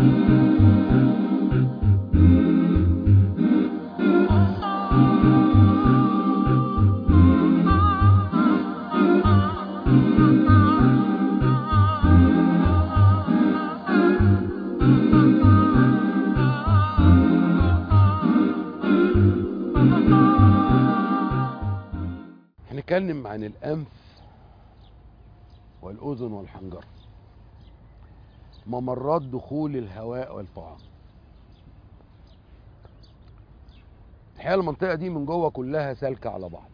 هنتكلم عن الأنف والأذن والحنجرة ممرات دخول الهواء والطعام الحقيقة المنطقة دي من جوه كلها سالكة على بعض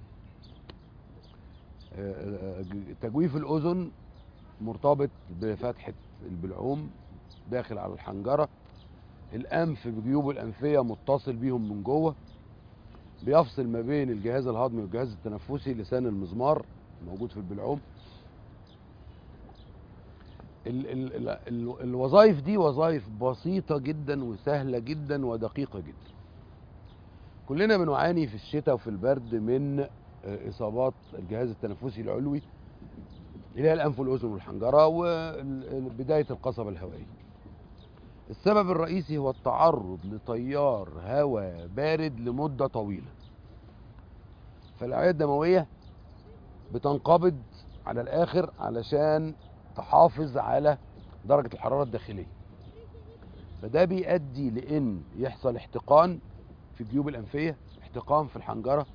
آه، آه، تجويف الأذن مرتبط بفتحة البلعوم داخل على الحنجرة الأنف بجيوبه الأنفية متصل بيهم من جوه بيفصل ما بين الجهاز الهضمي والجهاز التنفسي لسان المزمار موجود في البلعوم ال ال ال ال الوظائف دي وظائف بسيطة جدا وسهلة جدا ودقيقة جدا كلنا بنعاني في الشتاء وفي البرد من آه، إصابات الجهاز التنفسي العلوي اللي هي الأنف والأذن والحنجرة وبداية القصبة الهوائية السبب الرئيسي هو التعرض لتيار هواء بارد لمدة طويلة فالأوعية الدموية بتنقبض على الآخر علشان تحافظ على درجة الحرارة الداخلية فده بيؤدي لأن يحصل احتقان في الجيوب الأنفية احتقان في الحنجرة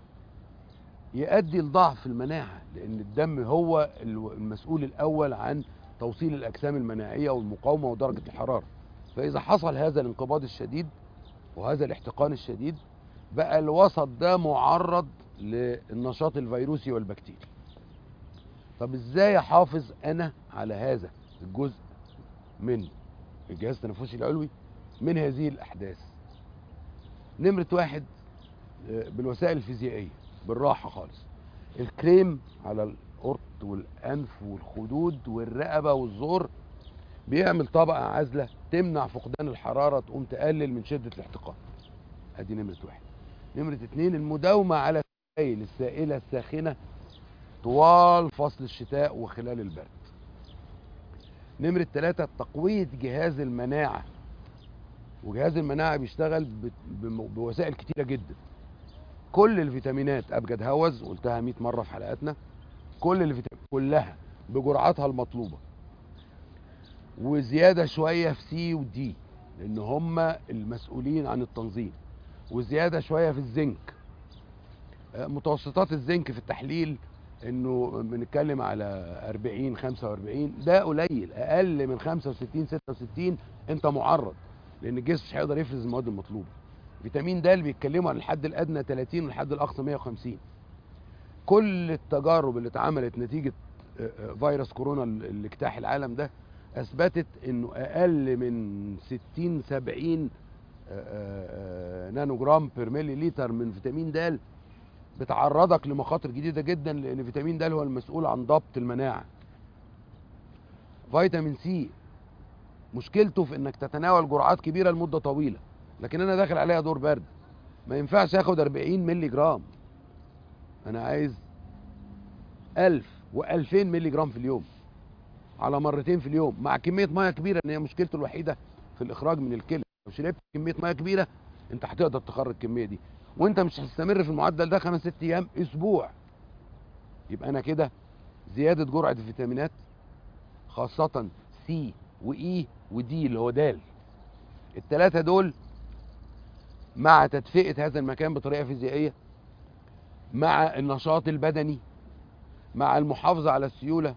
يؤدي لضعف المناعة لأن الدم هو المسؤول الأول عن توصيل الأجسام المناعية والمقاومة ودرجة الحرارة فإذا حصل هذا الانقباض الشديد وهذا الاحتقان الشديد بقى الوسط ده معرض للنشاط الفيروسي والبكتيري طب ازاي احافظ انا على هذا الجزء من الجهاز التنفسي العلوي من هذه الاحداث نمرة واحد آه، بالوسائل الفيزيائية بالراحة خالص الكريم على القرط والانف والخدود والرقبة والزور بيعمل طبقة عازلة تمنع فقدان الحرارة تقوم تقلل من شدة الاحتقان ادي نمرة واحد نمرة اتنين المداومة على السائل السائلة الساخنة طوال فصل الشتاء وخلال البرد نمرة ثلاثة تقوية جهاز المناعة وجهاز المناعة بيشتغل ب- بم- بوسائل كتيرة جدا كل الفيتامينات أبجد هوز قلتها 100 مرة في حلقاتنا كل الفيتامينات كلها بجرعاتها المطلوبة وزيادة شوية في سي ودي لأن هم المسؤولين عن التنظيم وزيادة شوية في الزنك آه، متوسطات الزنك في التحليل انه بنتكلم على 40 45 ده قليل اقل من 65 66 انت معرض لان الجسم مش هيقدر يفرز المواد المطلوبه فيتامين د بيتكلموا عن الحد الادنى 30 والحد الاقصى 150 كل التجارب اللي اتعملت نتيجه آه، آه، فيروس كورونا اللي اجتاح العالم ده اثبتت انه اقل من 60 70 آه، آه، آه، نانو جرام بير ملي لتر من فيتامين د بتعرضك لمخاطر جديده جدا لان فيتامين د هو المسؤول عن ضبط المناعه فيتامين سي مشكلته في انك تتناول جرعات كبيره لمده طويله لكن انا داخل عليها دور برد ما ينفعش اخد 40 مللي جرام انا عايز 1000 و2000 مللي جرام في اليوم على مرتين في اليوم مع كميه ميه كبيره ان هي مشكلته الوحيده في الاخراج من الكلى لو شربت كميه ميه كبيره انت هتقدر تخرج الكميه دي وانت مش هتستمر في المعدل ده خمس ست ايام اسبوع يبقى انا كده زياده جرعه الفيتامينات خاصه سي واي ودي اللي هو دال الثلاثه دول مع تدفئه هذا المكان بطريقه فيزيائيه مع النشاط البدني مع المحافظه على السيوله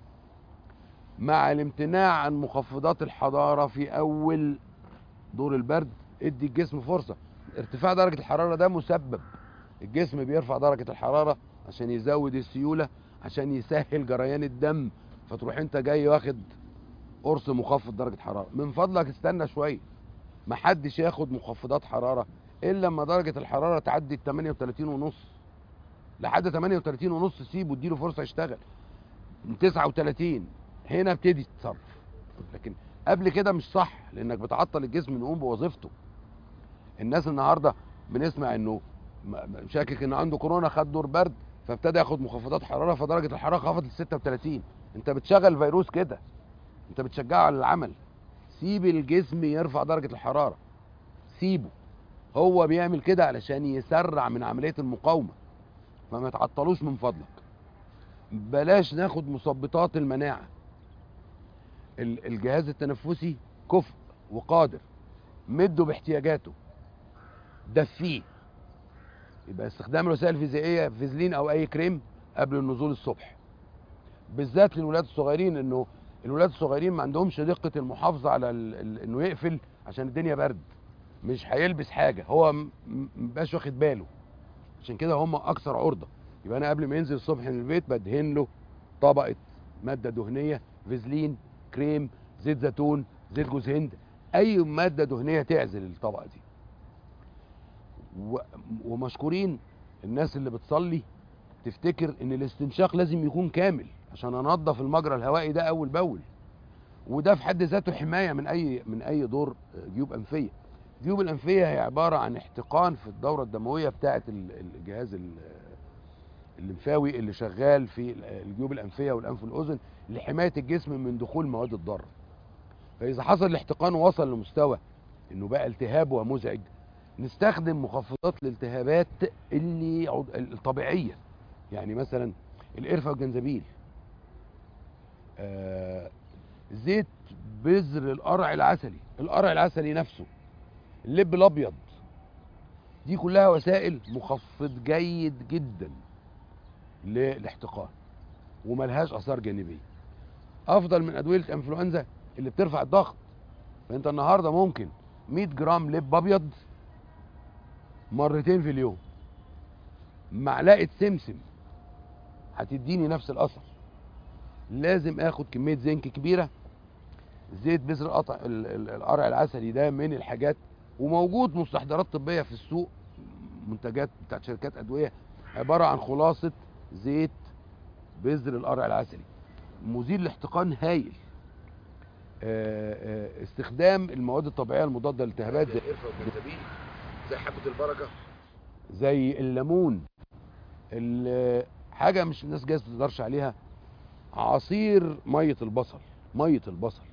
مع الامتناع عن مخفضات الحراره في اول دور البرد ادي الجسم فرصه ارتفاع درجه الحراره ده مسبب الجسم بيرفع درجه الحراره عشان يزود السيوله عشان يسهل جريان الدم فتروح انت جاي واخد قرص مخفض درجه حراره من فضلك استنى شويه محدش ياخد مخفضات حراره الا لما درجه الحراره تعدي ال 38 ونص لحد 38 ونص سيبه اديله فرصه يشتغل من 39 هنا ابتدي تتصرف لكن قبل كده مش صح لانك بتعطل الجسم انه يقوم بوظيفته الناس النهارده بنسمع انه م- م- شاكك انه عنده كورونا خد دور برد فابتدى ياخد مخفضات حراره فدرجه الحراره خفضت ل 36 انت بتشغل فيروس كده انت بتشجعه على العمل سيب الجسم يرفع درجة الحرارة سيبه هو بيعمل كده علشان يسرع من عملية المقاومة فما تعطلوش من فضلك بلاش ناخد مثبطات المناعة ال- الجهاز التنفسي كفء وقادر مده باحتياجاته دفيه يبقى استخدام الوسائل الفيزيائية فيزلين او اي كريم قبل النزول الصبح بالذات للولاد الصغيرين انه الولاد الصغيرين ما عندهمش دقة المحافظة على ال... ال... انه يقفل عشان الدنيا برد مش هيلبس حاجة هو م- م- مبقاش واخد باله عشان كده هم اكثر عرضة يبقى انا قبل ما ينزل الصبح من البيت بدهن له طبقة مادة دهنية فيزلين كريم زيت زيتون زيت جوز هند اي مادة دهنية تعزل الطبقة دي و... ومشكورين الناس اللي بتصلي تفتكر ان الاستنشاق لازم يكون كامل عشان انظف المجرى الهوائي ده اول باول وده في حد ذاته حمايه من اي من اي دور جيوب انفيه الجيوب الانفيه هي عباره عن احتقان في الدوره الدمويه بتاعه ال- الجهاز ال- الليمفاوي اللي شغال في الجيوب الانفيه والانف والاذن لحمايه الجسم من دخول مواد الضاره فاذا حصل الاحتقان ووصل لمستوى انه بقى التهاب ومزعج نستخدم مخفضات الالتهابات اللي عض- الطبيعيه يعني مثلا القرفه والجنزبيل آه زيت بذر القرع العسلي القرع العسلي نفسه اللب الابيض دي كلها وسائل مخفض جيد جدا للاحتقان وملهاش اثار جانبيه افضل من ادويه الانفلونزا اللي بترفع الضغط فانت النهارده ممكن 100 جرام لب ابيض مرتين في اليوم معلقه سمسم هتديني نفس الاثر لازم اخد كميه زنك كبيره زيت بذر القطع ال- ال- القرع العسلي ده من الحاجات وموجود مستحضرات طبيه في السوق منتجات بتاعت شركات ادويه عباره عن خلاصه زيت بذر القرع العسلي مزيل الاحتقان هايل آه، آه، استخدام المواد الطبيعيه المضاده للالتهابات زي القرفه والجنزبيل زي حبه البركه زي الليمون ال- حاجه مش الناس جايز تقدرش عليها عصير ميه البصل ميه البصل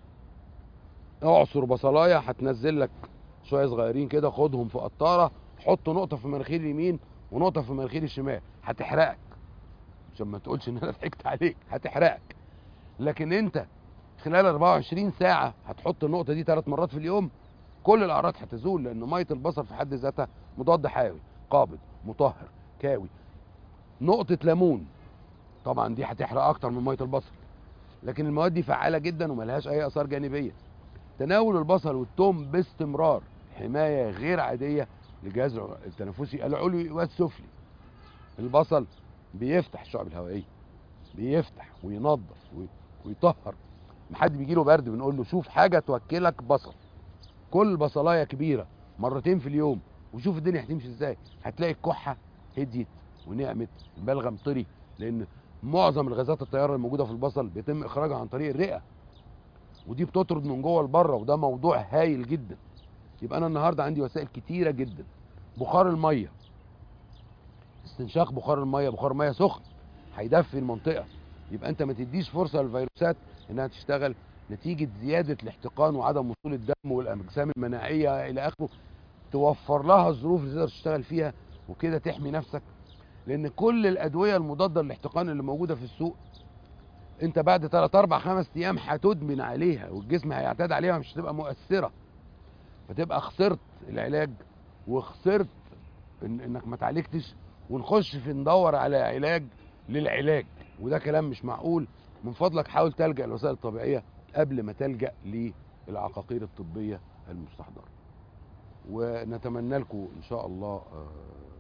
اعصر بصلايه هتنزل لك شويه صغيرين كده خدهم في قطاره حط نقطه في مناخير اليمين ونقطه في مناخير الشمال هتحرقك عشان ما تقولش ان انا ضحكت عليك هتحرقك لكن انت خلال 24 ساعه هتحط النقطه دي ثلاث مرات في اليوم كل الاعراض هتزول لان ميه البصل في حد ذاتها مضاد حيوي قابض مطهر كاوي نقطه ليمون طبعا دي هتحرق اكتر من ميه البصل لكن المواد دي فعاله جدا وملهاش اي اثار جانبيه تناول البصل والثوم باستمرار حمايه غير عاديه للجهاز التنفسي العلوي والسفلي البصل بيفتح الشعب الهوائيه بيفتح وينظف وي- ويطهر ما حد بيجي له برد بنقول له شوف حاجه توكلك بصل كل بصلايه كبيره مرتين في اليوم وشوف الدنيا هتمشي ازاي هتلاقي الكحه هديت ونعمت البلغم طري لان معظم الغازات الطياره الموجوده في البصل بيتم اخراجها عن طريق الرئه ودي بتطرد من جوه لبره وده موضوع هايل جدا يبقى انا النهارده عندي وسائل كتيره جدا بخار الميه استنشاق بخار الميه بخار ميه سخن هيدفي المنطقه يبقى انت ما تديش فرصه للفيروسات انها تشتغل نتيجه زياده الاحتقان وعدم وصول الدم والاجسام المناعيه الى اخره توفر لها الظروف اللي تقدر تشتغل فيها وكده تحمي نفسك لان كل الادويه المضاده للاحتقان اللي موجوده في السوق انت بعد 3 4 5 ايام هتدمن عليها والجسم هيعتاد عليها مش هتبقى مؤثره فتبقى خسرت العلاج وخسرت إن انك ما تعالجتش ونخش في ندور على علاج للعلاج وده كلام مش معقول من فضلك حاول تلجا للوسائل الطبيعيه قبل ما تلجا للعقاقير الطبيه المستحضره ونتمنى لكم ان شاء الله آه،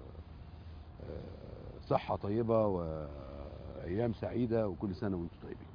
آه، صحه طيبه وايام سعيده وكل سنه وانتم طيبين